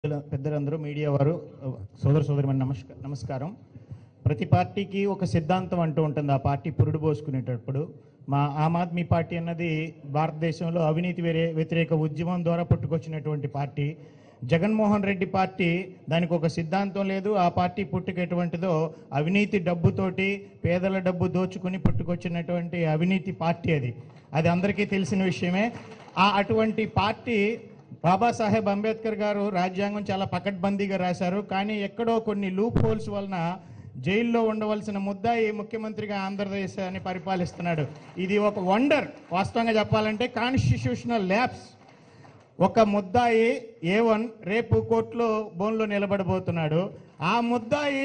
పెద్దల- పెద్దలందరూ మీడియా వారు సోదర సోదరి నమస్క నమస్కారం ప్రతి పార్టీకి ఒక సిద్ధాంతం అంటూ ఉంటుంది ఆ పార్టీ పురుడు పోసుకునేటప్పుడు మా ఆమ్ ఆద్మీ పార్టీ అన్నది భారతదేశంలో అవినీతి వేరే వ్యతిరేక ఉద్యమం ద్వారా పుట్టుకొచ్చినటువంటి పార్టీ జగన్మోహన్ రెడ్డి పార్టీ దానికి ఒక సిద్ధాంతం లేదు ఆ పార్టీ పుట్టుక ఎటువంటిదో అవినీతి డబ్బుతోటి పేదల డబ్బు దోచుకుని పుట్టుకొచ్చినటువంటి అవినీతి పార్టీ అది అది అందరికీ తెలిసిన విషయమే ఆ అటువంటి పార్టీ బాబాసాహెబ్ అంబేద్కర్ గారు రాజ్యాంగం చాలా పకడ్బందీగా రాశారు కానీ ఎక్కడో కొన్ని లూప్ హోల్స్ వలన జైల్లో ఉండవలసిన ముద్దాయి ముఖ్యమంత్రిగా ఆంధ్రప్రదేశాన్ని పరిపాలిస్తున్నాడు ఇది ఒక వండర్ వాస్తవంగా చెప్పాలంటే కాన్స్టిట్యూషనల్ ల్యాబ్స్ ఒక ముద్దాయి ఏ వన్ రేపు కోర్టులో బోన్లో నిలబడబోతున్నాడు ఆ ముద్దాయి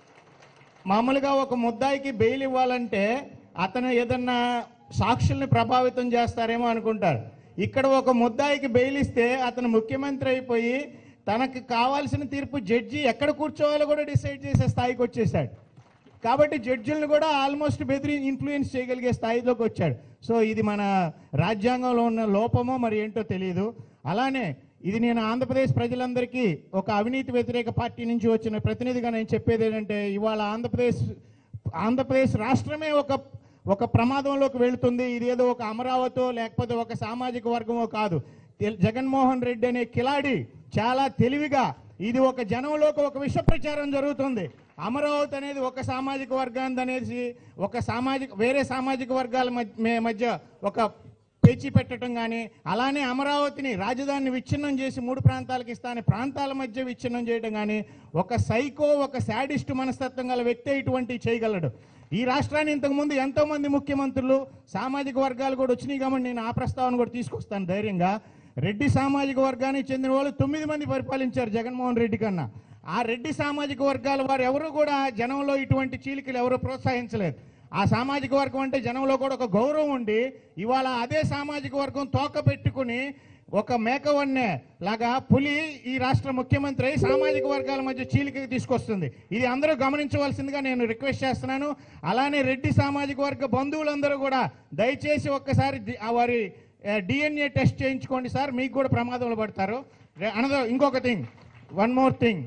మామూలుగా ఒక ముద్దాయికి బెయిల్ ఇవ్వాలంటే అతను ఏదన్నా సాక్షుల్ని ప్రభావితం చేస్తారేమో అనుకుంటారు ఇక్కడ ఒక ముద్దాయికి బెయిల్ ఇస్తే అతను ముఖ్యమంత్రి అయిపోయి తనకు కావాల్సిన తీర్పు జడ్జి ఎక్కడ కూర్చోవాలో కూడా డిసైడ్ చేసే స్థాయికి వచ్చేసాడు కాబట్టి జడ్జిలను కూడా ఆల్మోస్ట్ బెదిరి ఇన్ఫ్లుయెన్స్ చేయగలిగే స్థాయిలోకి వచ్చాడు సో ఇది మన రాజ్యాంగంలో ఉన్న లోపమో మరి ఏంటో తెలియదు అలానే ఇది నేను ఆంధ్రప్రదేశ్ ప్రజలందరికీ ఒక అవినీతి వ్యతిరేక పార్టీ నుంచి వచ్చిన ప్రతినిధిగా నేను చెప్పేది ఏంటంటే ఇవాళ ఆంధ్రప్రదేశ్ ఆంధ్రప్రదేశ్ రాష్ట్రమే ఒక ఒక ప్రమాదంలోకి వెళుతుంది ఇది ఏదో ఒక అమరావతో లేకపోతే ఒక సామాజిక వర్గమో కాదు తెల్- జగన్మోహన్ రెడ్డి అనే కిలాడి చాలా తెలివిగా ఇది ఒక జనంలోకి ఒక విష ప్రచారం జరుగుతుంది అమరావతి అనేది ఒక సామాజిక వర్గాన్ని అనేసి ఒక సామాజిక వేరే సామాజిక వర్గాల మధ్య మే- మధ్య ఒక పేచీ పెట్టడం కానీ అలానే అమరావతిని రాజధానిని విచ్ఛిన్నం చేసి మూడు ప్రాంతాలకు ఇస్తానే ప్రాంతాల మధ్య విచ్ఛిన్నం చేయడం కానీ ఒక సైకో ఒక శాడిస్ట్ మనస్తత్వం గల వ్యక్తి ఇటువంటి చేయగలడు ఈ రాష్ట్రాన్ని ఇంతకుముందు ఎంతో మంది ముఖ్యమంత్రులు సామాజిక వర్గాలు కూడా వచ్చినాయి కాబట్టి నేను ఆ ప్రస్తావన కూడా తీసుకొస్తాను ధైర్యంగా రెడ్డి సామాజిక వర్గానికి చెందిన వాళ్ళు తొమ్మిది మంది పరిపాలించారు జగన్మోహన్ రెడ్డి కన్నా ఆ రెడ్డి సామాజిక వర్గాల వారు ఎవరు కూడా జనంలో ఇటువంటి చీలికలు ఎవరు ప్రోత్సహించలేదు ఆ సామాజిక వర్గం అంటే జనంలో కూడా ఒక గౌరవం ఉండి ఇవాళ అదే సామాజిక వర్గం తోక పెట్టుకుని ఒక మేకవన్నే లాగా పులి ఈ రాష్ట్ర ముఖ్యమంత్రి అయి సామాజిక వర్గాల మధ్య చీలిక తీసుకొస్తుంది ఇది అందరూ గమనించవలసిందిగా నేను రిక్వెస్ట్ చేస్తున్నాను అలానే రెడ్డి సామాజిక వర్గ బంధువులందరూ కూడా దయచేసి ఒక్కసారి ది- ఆ వారి డిఎన్ఏ టెస్ట్ చేయించుకోండి సార్ మీకు కూడా ప్రమాదంలో పడతారు అనదర్ ఇంకొక థింగ్ వన్ మోర్ థింగ్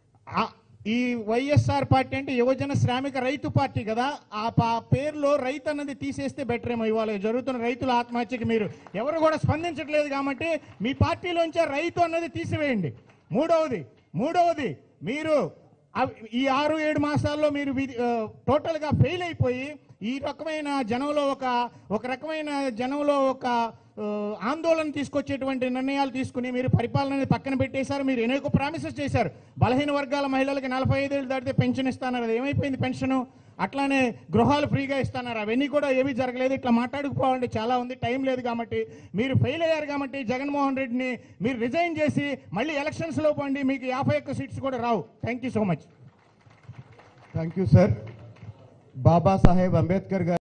ఈ వైఎస్ఆర్ పార్టీ అంటే యువజన శ్రామిక రైతు పార్టీ కదా ఆ పా- పేరులో రైతు అన్నది తీసేస్తే బెటర్ ఏమో ఇవాళ జరుగుతున్న రైతుల ఆత్మహత్యకి మీరు ఎవరు కూడా స్పందించట్లేదు కాబట్టి మీ పార్టీలోంచే రైతు అన్నది తీసివేయండి మూడవది మూడవది మీరు అవ్- ఈ ఆరు ఏడు మాసాల్లో మీరు విధి- ఆ, టోటల్గా ఫెయిల్ అయిపోయి ఈ రకమైన జనంలో ఒక ఒక రకమైన జనంలో ఒక ఆ, ఆందోళన తీసుకొచ్చేటువంటి నిర్ణయాలు తీసుకుని మీరు పరిపాలనని పక్కన పెట్టేశారు మీరు అనేక ప్రామిసెస్ చేశారు బలహీన వర్గాల మహిళలకి నలభై ఐదేళ్ళు దాటితే పెన్షన్ ఇస్తాన్నారు అది ఏమైపోయింది పెన్షన్ అట్లానే గృహాలు ఫ్రీగా ఇస్తున్నారు అవన్నీ కూడా ఏమీ జరగలేదు ఇట్లా మాట్లాడుకోవాలంటే చాలా ఉంది టైం లేదు కాబట్టి మీరు ఫెయిల్ అయ్యారు కాబట్టి జగన్మోహన్ రెడ్డిని మీరు రిజైన్ చేసి మళ్ళీ ఎలక్షన్స్లో పండి మీకు యాభై ఒక్క సీట్స్ కూడా రావు thank you so much thank you sir Babasaheb Ambedkar గారు